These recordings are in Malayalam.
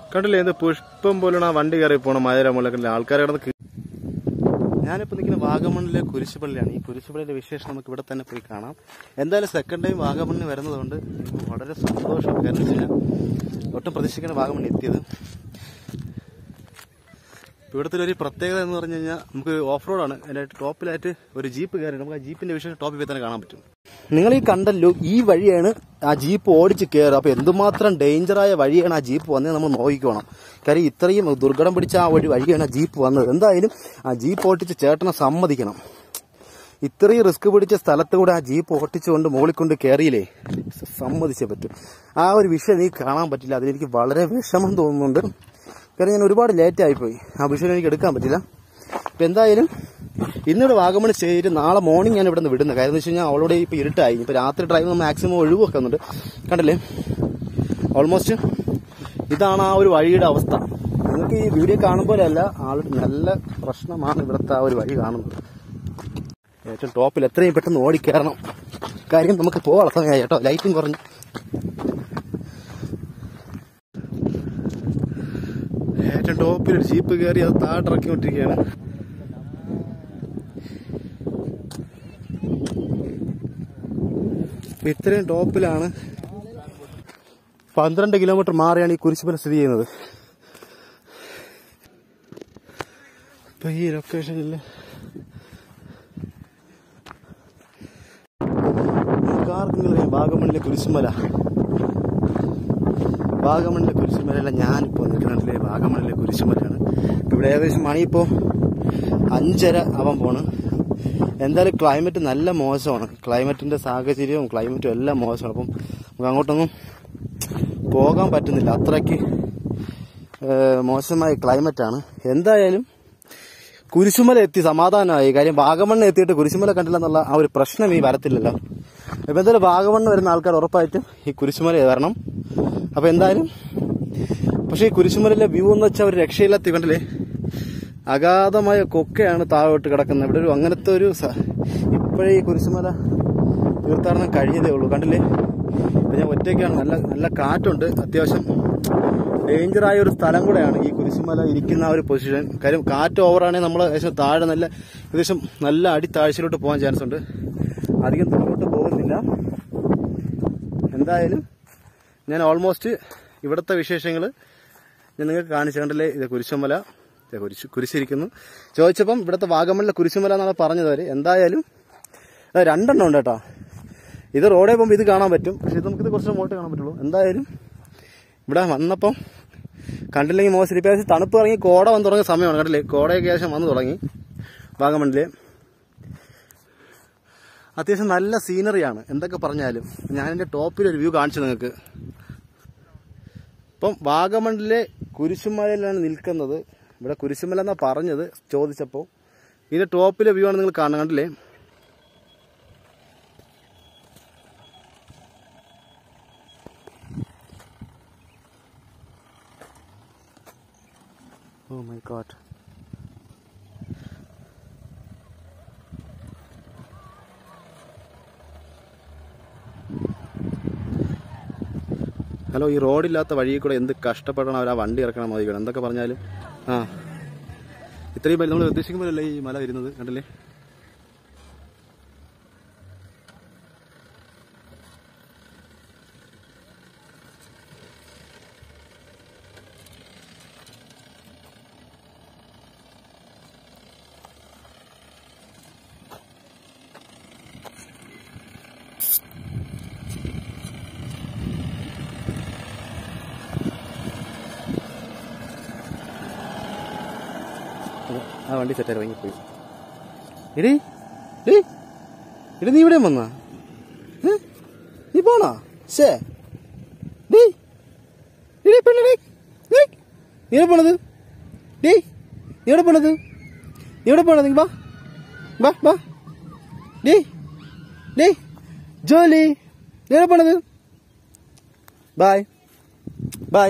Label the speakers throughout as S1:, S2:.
S1: കണ്ടില്ലേ എന്ത് പുഷ്പം പോലുള്ള ആ വണ്ടി കയറി പോണ മധുര മുകളിൽ ആൾക്കാർ കിടന്ന് കീ- ഞാനിപ്പോൾ നിൽക്കുന്ന വാഗമണ്ണിലെ കുരിശുപള്ളിയാണ് ഈ കുരിശുപള്ളിയുടെ വിശേഷം നമുക്ക് ഇവിടെ തന്നെ പോയി കാണാം എന്തായാലും സെക്കൻഡ് ടൈം വാഗമണ്ണിൽ വരുന്നതുകൊണ്ട് എനിക്ക് വളരെ സന്തോഷം കാരണം വെച്ച് കഴിഞ്ഞാൽ ഒട്ടും പ്രതീക്ഷിക്കുന്ന വാഗമണ്ണി എത്തിയത് ഇവിടുത്തെ ഒരു പ്രത്യേകത എന്ന് പറഞ്ഞു കഴിഞ്ഞാൽ നമുക്ക് ഓഫ് റോഡാണ് അതിന്റെ ടോപ്പിലായിട്ട് ഒരു ജീപ്പ് കയറി നമുക്ക് ആ ജീപ്പിന്റെ വിഷയം ടോപ്പിൽ പോയി തന്നെ കാണാൻ പറ്റും നിങ്ങൾ ഈ കണ്ടല്ലോ ഈ വഴിയാണ് ആ ജീപ്പ് ഓടിച്ച് കയറുക അപ്പൊ എന്തുമാത്രം ഡേഞ്ചറായ വഴിയാണ് ആ ജീപ്പ് വന്നത് നമ്മൾ നോക്കിക്കോണം കാര്യം ഇത്രയും ദുർഘടം പിടിച്ച ആ ഒരു വഴിയാണ് ആ ജീപ്പ് വന്നത് എന്തായാലും ആ ജീപ്പ് ഓടിച്ച് ചേട്ടനെ സമ്മതിക്കണം ഇത്രയും റിസ്ക് പിടിച്ച സ്ഥലത്ത് കൂടെ ആ ജീപ്പ് ഓട്ടിച്ചുകൊണ്ട് മുകളിൽ കൊണ്ട് കയറിയില്ലേ സമ്മതിച്ചേ പറ്റും ആ ഒരു വിഷയം എനിക്ക് കാണാൻ പറ്റില്ല അതിലെനിക്ക് വളരെ വിഷമം തോന്നുന്നുണ്ട് കാരണം ഞാൻ ഒരുപാട് ലേറ്റ് ആയിപ്പോയി ആ വിഷയം എനിക്ക് എടുക്കാൻ പറ്റില്ല അപ്പം എന്തായാലും ഇന്നിവിടെ വാഗമൺ സ്റ്റേ ചെയ്തിട്ട് നാളെ മോർണിംഗ് ഞാൻ ഇവിടെ നിന്ന് വിടുന്നത് കാര്യം എന്ന് വെച്ച് കഴിഞ്ഞാൽ അവളോട് ഇപ്പോൾ ഇരുട്ടായി ഇപ്പോൾ രാത്രി ഡ്രൈവ് മാക്സിമം ഒഴിവാക്കുന്നുണ്ട് കണ്ടല്ലേ ഓൾമോസ്റ്റ് ഇതാണ് ആ ഒരു വഴിയുടെ അവസ്ഥ നിങ്ങൾക്ക് ഈ വീഡിയോ കാണുമ്പോഴല്ല ആൾ നല്ല പ്രശ്നമാണ് ഇവിടുത്തെ ആ ഒരു വഴി കാണുന്നത് ഏറ്റവും ടോപ്പിൽ എത്രയും പെട്ടെന്ന് ഓടിക്കയറണം കാര്യം നമുക്ക് പോകാനുള്ള സമയമായി കേട്ടോ ലൈറ്റും കുറഞ്ഞു ഏറ്റവും ടോപ്പിൽ ഒരു ജീപ്പ് കയറി അത് താട്ടിറക്കിക്കൊണ്ടിരിക്കുകയാണ് അപ്പൊ ഇത്രയും ടോപ്പിലാണ് പന്ത്രണ്ട് കിലോമീറ്റർ മാറിയാണ് ഈ കുരിശുമല സ്ഥിതി ചെയ്യുന്നത് ഇപ്പൊ ഈ ലൊക്കേഷനിൽ ആർക്കെങ്കിലും അറിയാം വാഗമണ്ണിലെ കുരിശുമല വാഗമണ്ണിലെ കുരിശുമലയല്ല ഞാനിപ്പോൾ നിൽക്കുന്നുണ്ടല്ലേ വാഗമണ്ണിലെ കുരിശുമലയാണ് ഇപ്പൊ ഇവിടെ ഏകദേശം മണിയിപ്പോ അഞ്ചര ആവാൻ പോണ് എന്തായാലും ക്ലൈമറ്റ് നല്ല മോശമാണ് ക്ലൈമറ്റിന്റെ സാഹചര്യവും ക്ലൈമറ്റും എല്ലാം മോശമാണ് അപ്പം നമുക്ക് അങ്ങോട്ടൊന്നും പോകാൻ പറ്റുന്നില്ല അത്രയ്ക്ക് ഏഹ്, മോശമായ ക്ലൈമറ്റാണ് എന്തായാലും കുരിശുമല എത്തി സമാധാനമായി കാര്യം വാഗമണ്ണ് എത്തിയിട്ട് കുരിശുമല കണ്ടില്ല എന്നുള്ള ആ ഒരു പ്രശ്നം ഈ വരത്തില്ലല്ലോ ഇപ്പൊ എന്തായാലും വാഗമണ്ണ് വരുന്ന ആൾക്കാർ ഉറപ്പായിട്ടും ഈ കുരിശുമല വരണം അപ്പൊ എന്തായാലും പക്ഷെ ഈ കുരിശുമലയിലെ വ്യൂ എന്ന് വെച്ചാൽ ഒരു രക്ഷയില്ലാത്ത ഇവണ്ടല്ലേ അഗാധമായ കൊക്കയാണ് താഴോട്ട് കിടക്കുന്നത് ഇവിടെ ഒരു അങ്ങനത്തെ ഒരു സ- ഇപ്പോഴേ ഈ കുരിശുമല തീർത്ഥാടനം കഴിഞ്ഞതേ ഉള്ളൂ കണ്ടില്ലേ ഇപ്പൊ ഞാൻ ഒറ്റയ്ക്കാണ് നല്ല നല്ല കാറ്റുണ്ട് അത്യാവശ്യം ഡേഞ്ചറായ ഒരു സ്ഥലം കൂടെയാണ് ഈ കുരിശുമല ഇരിക്കുന്ന ആ ഒരു പൊസിഷൻ കാര്യം കാറ്റ് ഓവറാണെങ്കിൽ നമ്മൾ ഏകദേശം താഴെ നല്ല ഏകദേശം നല്ല അടിത്താഴ്ചയിലോട്ട് പോകാൻ ചാൻസ് ഉണ്ട് അധികം ദൂരോട്ട് പോകുന്നില്ല എന്തായാലും ഞാൻ ഓൾമോസ്റ്റ് ഇവിടുത്തെ വിശേഷങ്ങൾ ഞാൻ നിങ്ങൾക്ക് കാണിച്ചു കണ്ടല്ലേ ഇത് കുരിശുമല ദേ കുരിശ് കുരിശിരിക്കുന്നു ചോദിച്ചപ്പം ഇവിടുത്തെ വാഗമണിലെ കുരിശുമല എന്നാണ് പറഞ്ഞത് അവര് എന്തായാലും അത് രണ്ടെണ്ണം ഉണ്ട് കേട്ടോ ഇത് റോഡേ പോകുമ്പോൾ ഇത് കാണാൻ പറ്റും പക്ഷെ ഇത് നമുക്കിത് കുറച്ച് മുകളിൽ കാണാൻ പറ്റുള്ളൂ എന്തായാലും ഇവിടെ വന്നപ്പം കണ്ടില്ലെങ്കിൽ മോശം ഇപ്പം ഏകദേശം തണുപ്പ് ഇറങ്ങി കോട വന്ന് തുടങ്ങിയ സമയമാണ് കണ്ടില്ലേ കോടയൊക്കെ ഏകദേശം വന്ന് തുടങ്ങി വാഗമണില് അത്യാവശ്യം നല്ല സീനറിയാണ് എന്തൊക്കെ പറഞ്ഞാലും ഞാൻ എൻ്റെ ടോപ്പിൽ ഒരു വ്യൂ കാണിച്ചു നിങ്ങൾക്ക് ഇപ്പം വാഗമണിലെ കുരിശുമലയിലാണ് നിൽക്കുന്നത് ഇവിടെ കുരിശുമല എന്നാ പറഞ്ഞത് ചോദിച്ചപ്പോൾ ഇതിന്റെ ടോപ്പിലെ വ്യൂ ആണ് നിങ്ങൾ കാണുന്നത് കണ്ടില്ലേ ഓ മൈ ഗോഡ് ഹലോ ഈ റോഡില്ലാത്ത വഴിയിൽ കൂടെ എന്ത് കഷ്ടപ്പെടണം അവർ ആ വണ്ടി ഇറക്കണം നോക്കണം എന്തൊക്കെ പറഞ്ഞാലും ആ ഇത്രയും നമ്മൾ ഉദ്ദേശിക്കുമ്പോഴല്ലേ ഈ മല വരുന്നത് കണ്ടില്ലേ ആ വണ്ടി സെറ്റായി ഇറങ്ങിപ്പോയി എടീ ഡേ എടി നീ ഇവിടെ വന്നാ ഏ? നീ പോണാ ശേ ഡേ ഡേ പെണ്ണേ ഡേ ഡേ നീ എവിടെ പോണത് ഡേ നീ എവിടെ പോണത് നീ എവിടെ പോണത് നീ വാ വാ വാ ഡേ ഡേ ജോലി നീ എവിടെ പോണത് ബൈ ബൈ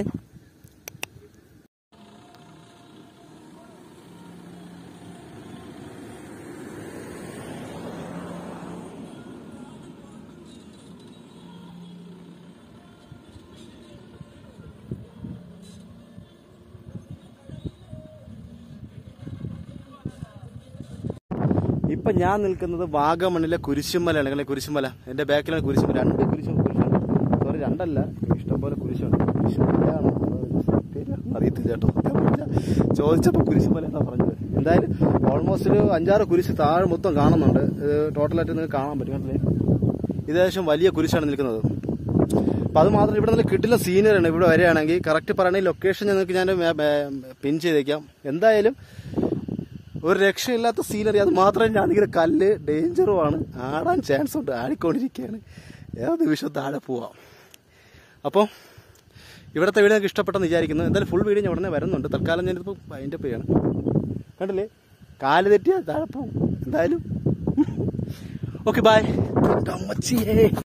S1: ഇപ്പൊ ഞാൻ നിൽക്കുന്നത് വാഗമണ്ണിലെ കുരിശുമലയാണ് അല്ലെങ്കിൽ കുരിശുമല എന്റെ ബാക്കിലാണ് കുരിശുമല രണ്ട് കുരിശു കുരിശാണ് സോറി രണ്ടല്ല ഇഷ്ടംപോലെ കുരിശുണ്ട് കുരിശുമലയാണ് പേര് അറിയത്തില്ല കേട്ടോ സത്യം പറഞ്ഞാ. ചോദിച്ചപ്പോൾ കുരിശുമല എന്നാ പറഞ്ഞത് എന്തായാലും ഓൾമോസ്റ്റ് ഒരു അഞ്ചാറ് കുരിശ് താഴെ മൊത്തം കാണുന്നുണ്ട് ഇത് ടോട്ടലായിട്ട് നിങ്ങൾക്ക് കാണാൻ പറ്റും കണ്ടില്ലേ ഇത് ഏകദേശം വലിയ കുരിശാണ് നിൽക്കുന്നത് അപ്പൊ അത് മാത്രം ഇവിടെ നല്ല കിട്ടില്ല സീനറിയാണ് ഇവിടെ വരികയാണെങ്കിൽ കറക്റ്റ് പറയണ ലൊക്കേഷൻ നിങ്ങൾക്ക് ഞാൻ പിൻ ചെയ്തേക്കാം എന്തായാലും ഒരു രക്ഷയില്ലാത്ത സീനറി അത് മാത്രമേ ഞാനിങ്ങനെ കല്ല് ഡേഞ്ചറുമാണ് ആടാൻ ചാൻസ് ഉണ്ട് ആടിക്കൊണ്ടിരിക്കുകയാണ് ഏത് നിമിഷം താഴെ പോവാം അപ്പോൾ ഇവിടുത്തെ വീഡിയോ നിങ്ങൾക്ക് ഇഷ്ടപ്പെട്ടെന്ന് വിചാരിക്കുന്നു എന്തായാലും ഫുൾ വീഡിയോ ഞാൻ ഉടനെ വരുന്നുണ്ട് തൽക്കാലം ഞാനിപ്പോൾ അതിൻ്റെ പേയാണ് കണ്ടില്ലേ കാല് തെറ്റിയാൽ താഴെ പോവും എന്തായാലും ഓക്കെ ബായ് അമ്മച്ചിയേ